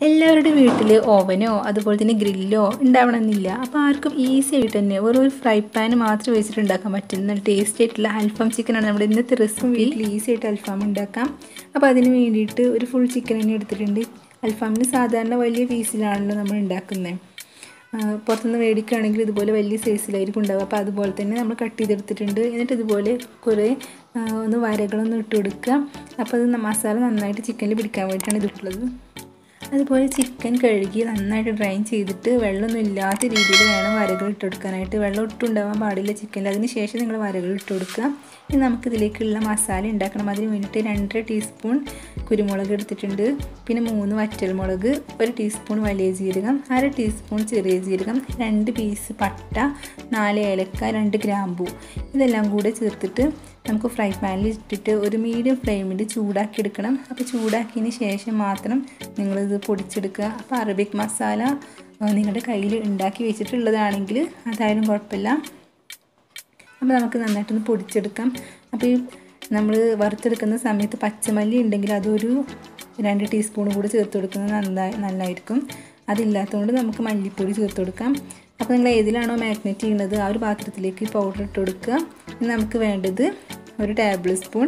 എല്ലാവരുടെ വീട്ടിൽ ഓവനോ അതുപോലെ തന്നെ ഗ്രില്ലോ ഉണ്ടാവണമെന്നില്ല അപ്പോൾ ആർക്കും ഈസി ആയിട്ട് തന്നെ വെറും ഒരു ഫ്രൈ പാൻ മാത്രം വെച്ചിട്ട് ഉണ്ടാക്കാൻ പറ്റുന്ന ടേസ്റ്റ് ആയിട്ടുള്ള അൽഫാം ചിക്കനാണ് നമ്മുടെ ഇന്നത്തെ റെസിപ്പി വീട്ടിൽ ഈസി ആയിട്ട് അൽഫാം ഉണ്ടാക്കാം അപ്പോൾ അതിന് വേണ്ടിയിട്ട് ഒരു ഫുൾ ചിക്കൻ തന്നെ എടുത്തിട്ടുണ്ട് അൽഫാമിന് സാധാരണ വലിയ പീസിലാണല്ലോ നമ്മൾ ഉണ്ടാക്കുന്നത് പുറത്തുനിന്ന് മേടിക്കുകയാണെങ്കിൽ ഇതുപോലെ വലിയ സൈസിലായിരിക്കും ഉണ്ടാവുക അപ്പോൾ അതുപോലെ തന്നെ നമ്മൾ കട്ട് ചെയ്തെടുത്തിട്ടുണ്ട് എന്നിട്ട് ഇതുപോലെ കുറേ ഒന്ന് വരകളൊന്നും ഇട്ട് കൊടുക്കുക അപ്പോൾ അത് മസാല നന്നായിട്ട് ചിക്കനിൽ പിടിക്കാൻ വേണ്ടിയിട്ടാണ് ഇതിട്ടുള്ളത് അതുപോലെ ചിക്കൻ കഴുകി നന്നായിട്ട് ഡ്രൈൻ ചെയ്തിട്ട് വെള്ളമൊന്നും ഇല്ലാത്ത രീതിയിൽ വേണം വരകൾ ഇട്ട് കൊടുക്കാനായിട്ട് വെള്ളം ഒട്ടും ഉണ്ടാവാൻ പാടില്ല ചിക്കനിൽ അതിന് ശേഷം നിങ്ങൾ വരകൾ ഇട്ട് കൊടുക്കുക ഇനി നമുക്കിതിലേക്കുള്ള മസാല ഉണ്ടാക്കണം അതിന് വേണ്ടിയിട്ട് രണ്ടര ടീസ്പൂൺ കുരുമുളക് എടുത്തിട്ടുണ്ട് പിന്നെ മൂന്ന് വറ്റൽമുളക് ഒരു ടീസ്പൂൺ വലിയ ജീരകം അര ടീസ്പൂൺ ചെറിയ ജീരകം രണ്ട് പീസ് പട്ട നാല് ഏലക്ക രണ്ട് ഗ്രാമ്പൂ ഇതെല്ലാം കൂടെ ചേർത്തിട്ട് നമുക്ക് ഫ്രൈ പാനിൽ ഇട്ടിട്ട് ഒരു മീഡിയം ഫ്ലെയിമിൽ ചൂടാക്കി എടുക്കണം അപ്പോൾ ചൂടാക്കിയതിന് ശേഷം മാത്രം നിങ്ങളിത് പൊടിച്ചെടുക്കുക അപ്പോൾ അറബിക് മസാല നിങ്ങളുടെ കയ്യിൽ ഉണ്ടാക്കി വെച്ചിട്ടുള്ളതാണെങ്കിൽ അതായാലും കുഴപ്പമില്ല അപ്പോൾ നമുക്ക് നന്നായിട്ടൊന്ന് പൊടിച്ചെടുക്കാം അപ്പോൾ ഈ നമ്മൾ വറുത്തെടുക്കുന്ന സമയത്ത് പച്ചമല്ലി ഉണ്ടെങ്കിൽ അതൊരു രണ്ട് ടീസ്പൂൺ കൂടി ചേർത്ത് കൊടുക്കുന്നത് നന്നായി നല്ലതായിരിക്കും അതില്ലാത്തതുകൊണ്ട് നമുക്ക് മല്ലിപ്പൊടി ചേർത്ത് കൊടുക്കാം അപ്പോൾ നിങ്ങൾ ഏതിലാണോ മാഗ്നറ്റ് ചെയ്യുന്നത് ആ ഒരു പാത്രത്തിലേക്ക് പൗഡർ ഇട്ട് കൊടുക്കുക ഇനി നമുക്ക് വേണ്ടത് ഒരു ടേബിൾ സ്പൂൺ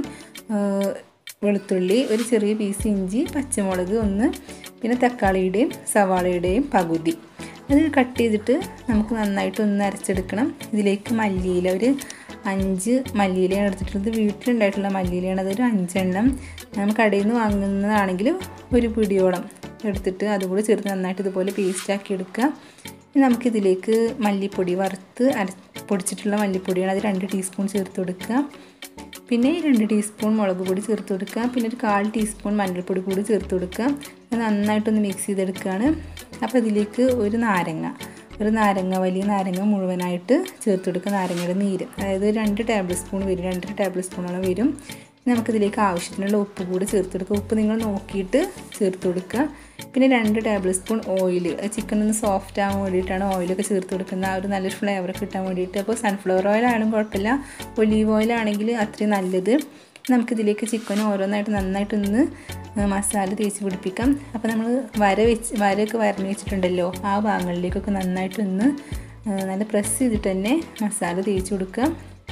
വെളുത്തുള്ളി ഒരു ചെറിയ പീസ് ഇഞ്ചി പച്ചമുളക് ഒന്ന് പിന്നെ തക്കാളിയുടെയും സവാളയുടെയും പകുതി അത് കട്ട് ചെയ്തിട്ട് നമുക്ക് നന്നായിട്ട് ഒന്ന് അരച്ചെടുക്കണം ഇതിലേക്ക് മല്ലിയില ഒരു അഞ്ച് മല്ലിയിലയാണ് എടുത്തിട്ടുള്ളത് വീട്ടിലുണ്ടായിട്ടുള്ള മല്ലിയിലയാണ് അതൊരു അഞ്ചെണ്ണം നമ്മൾ കടയിൽ നിന്ന് വാങ്ങുന്നതാണെങ്കിൽ ഒരു പിടിയോളം എടുത്തിട്ട് അതുകൂടി ചേർത്ത് നന്നായിട്ട് ഇതുപോലെ പേസ്റ്റാക്കി എടുക്കുക ഇനി നമുക്കിതിലേക്ക് മല്ലിപ്പൊടി വറുത്ത് അര പൊടിച്ചിട്ടുള്ള മല്ലിപ്പൊടിയാണ് അത് രണ്ട് ടീസ്പൂൺ ചേർത്ത് കൊടുക്കുക പിന്നെ രണ്ട് ടീസ്പൂൺ മുളക് പൊടി ചേർത്ത് കൊടുക്കുക പിന്നെ ഒരു കാൽ ടീസ്പൂൺ മഞ്ഞൾപ്പൊടി കൂടി ചേർത്ത് കൊടുക്കുക അത് നന്നായിട്ടൊന്ന് മിക്സ് ചെയ്തെടുക്കുകയാണ് അപ്പോൾ ഇതിലേക്ക് ഒരു നാരങ്ങ ഒരു നാരങ്ങ വലിയ നാരങ്ങ മുഴുവനായിട്ട് ചേർത്ത് കൊടുക്കുക നാരങ്ങയുടെ നീര് അതായത് രണ്ട് ടേബിൾ സ്പൂൺ വരും രണ്ടര ടേബിൾ സ്പൂണോളം വരും നമുക്കിതിലേക്ക് ആവശ്യത്തിനുള്ള ഉപ്പ് കൂടി ചേർത്ത് കൊടുക്കുക ഉപ്പ് നിങ്ങൾ നോക്കിയിട്ട് ചേർത്ത് കൊടുക്കുക പിന്നെ രണ്ട് ടേബിൾ സ്പൂൺ ഓയിൽ ചിക്കൻ ഒന്ന് സോഫ്റ്റ് ആവാൻ വേണ്ടിയിട്ടാണ് ഓയിലൊക്കെ ചേർത്ത് കൊടുക്കുന്നത് ആ ഒരു നല്ലൊരു ഫ്ലേവർ കിട്ടാൻ വേണ്ടിയിട്ട് അപ്പോൾ സൺഫ്ലവർ ഓയിൽ ആയാലും കുഴപ്പമില്ല ഒലീവ് ഓയിൽ ആണെങ്കിൽ അത്രയും നല്ലത് നമുക്കിതിലേക്ക് ചിക്കൻ ഓരോന്നായിട്ട് നന്നായിട്ടൊന്ന് മസാല തേച്ച് പിടിപ്പിക്കാം അപ്പോൾ നമ്മൾ വര വെച്ച് വരയൊക്കെ വരഞ്ഞ് വെച്ചിട്ടുണ്ടല്ലോ ആ ഭാഗങ്ങളിലേക്കൊക്കെ നന്നായിട്ടൊന്ന് നല്ല പ്രസ് ചെയ്തിട്ട് തന്നെ മസാല തേച്ച് കൊടുക്കുക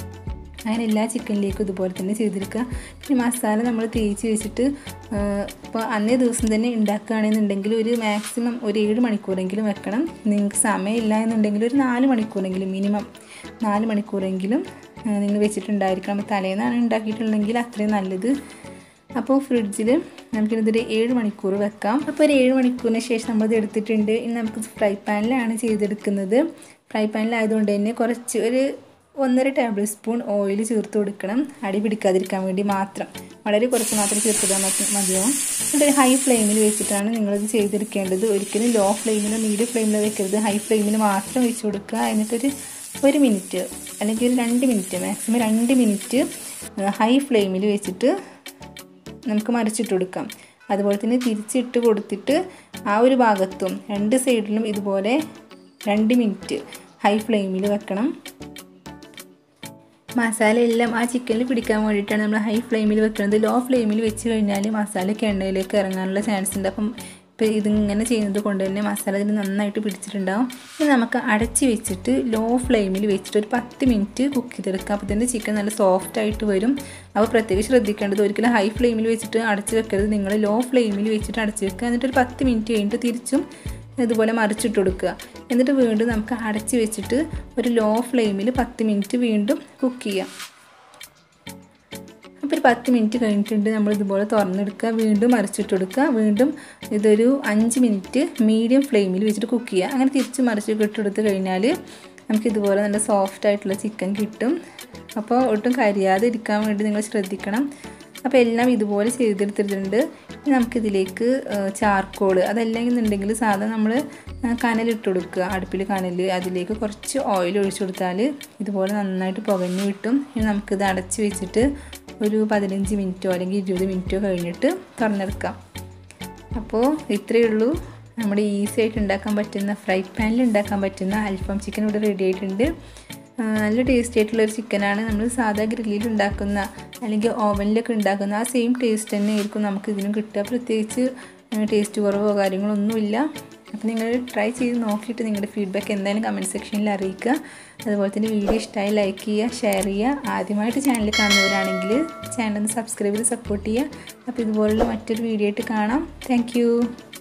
അങ്ങനെ എല്ലാ ചിക്കനിലേക്കും ഇതുപോലെ തന്നെ ചെയ്തെടുക്കുക പിന്നെ മസാല നമ്മൾ തേച്ച് വെച്ചിട്ട് ഇപ്പോൾ അന്നേ ദിവസം തന്നെ ഉണ്ടാക്കുകയാണെന്നുണ്ടെങ്കിൽ ഒരു മാക്സിമം ഒരു ഏഴ് മണിക്കൂറെങ്കിലും വെക്കണം നിങ്ങൾക്ക് സമയമില്ല എന്നുണ്ടെങ്കിൽ ഒരു നാല് മണിക്കൂറെങ്കിലും മിനിമം നാല് മണിക്കൂറെങ്കിലും നിങ്ങൾ വെച്ചിട്ടുണ്ടായിരിക്കണം തലേന്നാണ് ഉണ്ടാക്കിയിട്ടുണ്ടെങ്കിൽ അത്രയും നല്ലത് അപ്പോൾ ഫ്രിഡ്ജിൽ നമുക്കിതൊരു ഏഴ് മണിക്കൂർ വെക്കാം അപ്പോൾ ഒരു ഏഴ് മണിക്കൂറിന് ശേഷം നമ്മളത് എടുത്തിട്ടുണ്ട് ഇനി നമുക്ക് ഫ്രൈ പാനിലാണ് ചെയ്തെടുക്കുന്നത് ഫ്രൈ പാനിലായതുകൊണ്ട് തന്നെ കുറച്ച് ഒരു ഒന്നര ടേബിൾ സ്പൂൺ ഓയിൽ ചേർത്ത് കൊടുക്കണം അടി പിടിക്കാതിരിക്കാൻ വേണ്ടി മാത്രം വളരെ കുറച്ച് മാത്രം ചേർത്തിടാൻ മതിയാവും എന്നിട്ട് ഹൈ ഫ്ലെയിമിൽ വെച്ചിട്ടാണ് നിങ്ങളിത് ചെയ്തെടുക്കേണ്ടത് ഒരിക്കലും ലോ ഫ്ലെയിമിലോ മീഡിയം ഫ്ലെയിമിലോ വെക്കരുത് ഹൈ ഫ്ലെയിമിൽ മാത്രം വെച്ച് കൊടുക്കുക എന്നിട്ടൊരു ഒരു മിനിറ്റ് അല്ലെങ്കിൽ ഒരു രണ്ട് മിനിറ്റ് മാക്സിമം രണ്ട് മിനിറ്റ് ഹൈ ഫ്ലെയിമിൽ വെച്ചിട്ട് നമുക്ക് മറിച്ചിട്ട് കൊടുക്കാം അതുപോലെ തന്നെ തിരിച്ചിട്ട് കൊടുത്തിട്ട് ആ ഒരു ഭാഗത്തും രണ്ട് സൈഡിലും ഇതുപോലെ രണ്ട് മിനിറ്റ് ഹൈ ഫ്ലെയിമിൽ വെക്കണം മസാല എല്ലാം ആ ചിക്കനിൽ പിടിക്കാൻ വേണ്ടിയിട്ടാണ് നമ്മൾ ഹൈ ഫ്ലെയിമിൽ വെക്കുന്നത് ലോ ഫ്ലെയിമിൽ വെച്ച് കഴിഞ്ഞാൽ മസാലയ്ക്ക് എണ്ണയിലേക്ക് ഇറങ്ങാനുള്ള ചാൻസ് ഉണ്ട് അപ്പം ഇപ്പോൾ ഇതിങ്ങനെ ചെയ്യുന്നത് കൊണ്ട് തന്നെ മസാല ഇതിന് നന്നായിട്ട് പിടിച്ചിട്ടുണ്ടാവും ഇനി നമുക്ക് അടച്ച് വെച്ചിട്ട് ലോ ഫ്ലെയിമിൽ വെച്ചിട്ട് ഒരു പത്ത് മിനിറ്റ് കുക്ക് ചെയ്തെടുക്കാം അപ്പോൾ ഇതിൻ്റെ ചിക്കൻ നല്ല സോഫ്റ്റ് ആയിട്ട് വരും അപ്പോൾ പ്രത്യേകം ശ്രദ്ധിക്കേണ്ടത് ഒരിക്കലും ഹൈ ഫ്ലെയിമിൽ വെച്ചിട്ട് അടച്ച് വെക്കരുത് നിങ്ങൾ ലോ ഫ്ലെയിമിൽ വെച്ചിട്ട് അടച്ച് വെക്കുക എന്നിട്ട് ഒരു പത്ത് മിനിറ്റ് കഴിഞ്ഞിട്ട് തിരിച്ചും ഇതുപോലെ മറിച്ചിട്ട് കൊടുക്കുക എന്നിട്ട് വീണ്ടും നമുക്ക് അടച്ച് വെച്ചിട്ട് ഒരു ലോ ഫ്ലെയിമിൽ പത്ത് മിനിറ്റ് വീണ്ടും കുക്ക് ചെയ്യാം അപ്പോൾ ഒരു പത്ത് മിനിറ്റ് കഴിഞ്ഞിട്ടുണ്ട് നമ്മൾ ഇതുപോലെ തുറന്നെടുക്കുക വീണ്ടും മറിച്ചിട്ട് കൊടുക്കുക വീണ്ടും ഇതൊരു അഞ്ച് മിനിറ്റ് മീഡിയം ഫ്ലെയിമിൽ വെച്ചിട്ട് കുക്ക് ചെയ്യുക അങ്ങനെ തിരിച്ച് മറിച്ച് ഇട്ടെടുത്ത് കഴിഞ്ഞാൽ നമുക്ക് ഇതുപോലെ നല്ല സോഫ്റ്റ് ആയിട്ടുള്ള ചിക്കൻ കിട്ടും അപ്പോൾ ഒട്ടും കരിയാതെ ഇരിക്കാൻ വേണ്ടി നിങ്ങൾ ശ്രദ്ധിക്കണം അപ്പോൾ എല്ലാം ഇതുപോലെ ചെയ്തെടുത്തിട്ടുണ്ട് ഇനി നമുക്കിതിലേക്ക് ചാർക്കോൾ അതല്ലെങ്കിൽ എന്നുണ്ടെങ്കിൽ സാധാരണ നമ്മൾ കനലിട്ട് കൊടുക്കുക അടുപ്പിൽ കനൽ അതിലേക്ക് കുറച്ച് ഓയിൽ ഒഴിച്ചു കൊടുത്താൽ ഇതുപോലെ നന്നായിട്ട് പുകഞ്ഞ് കിട്ടും ഇനി നമുക്കിത് അടച്ച് വെച്ചിട്ട് ഒരു പതിനഞ്ച് മിനിറ്റോ അല്ലെങ്കിൽ ഇരുപത് മിനിറ്റോ കഴിഞ്ഞിട്ട് തുറന്നെടുക്കാം അപ്പോൾ ഇത്രയേ ഉള്ളൂ നമ്മുടെ ഈസി ആയിട്ട് ഉണ്ടാക്കാൻ പറ്റുന്ന ഫ്രൈ പാനിൽ ഉണ്ടാക്കാൻ പറ്റുന്ന അൽഫാം ചിക്കൻ ഇവിടെ റെഡി ആയിട്ടുണ്ട് നല്ല ടേസ്റ്റി ആയിട്ടുള്ള ഒരു ചിക്കനാണ് നമ്മൾ സാധാ ഗ്രില്ലിൽ ഉണ്ടാക്കുന്ന അല്ലെങ്കിൽ ഓവനിലൊക്കെ ഉണ്ടാക്കുന്ന ആ സെയിം ടേസ്റ്റ് തന്നെ ആയിരിക്കും നമുക്ക് ഇതിനും കിട്ടുക പ്രത്യേകിച്ച് ടേസ്റ്റ് കുറവോ കാര്യങ്ങളൊന്നുമില്ല അപ്പോൾ നിങ്ങൾ ട്രൈ ചെയ്ത് നോക്കിയിട്ട് നിങ്ങളുടെ ഫീഡ്ബാക്ക് എന്തായാലും കമൻറ്റ് സെക്ഷനിൽ അറിയിക്കുക അതുപോലെ തന്നെ വീഡിയോ ഇഷ്ടമായി ലൈക്ക് ചെയ്യുക ഷെയർ ചെയ്യുക ആദ്യമായിട്ട് ചാനൽ കാണുന്നവരാണെങ്കിൽ ചാനൽ ഒന്ന് സബ്സ്ക്രൈബ് ചെയ്ത് സപ്പോർട്ട് ചെയ്യുക അപ്പോൾ ഇതുപോലുള്ള മറ്റൊരു വീഡിയോ ആയിട്ട് കാണാം താങ്ക്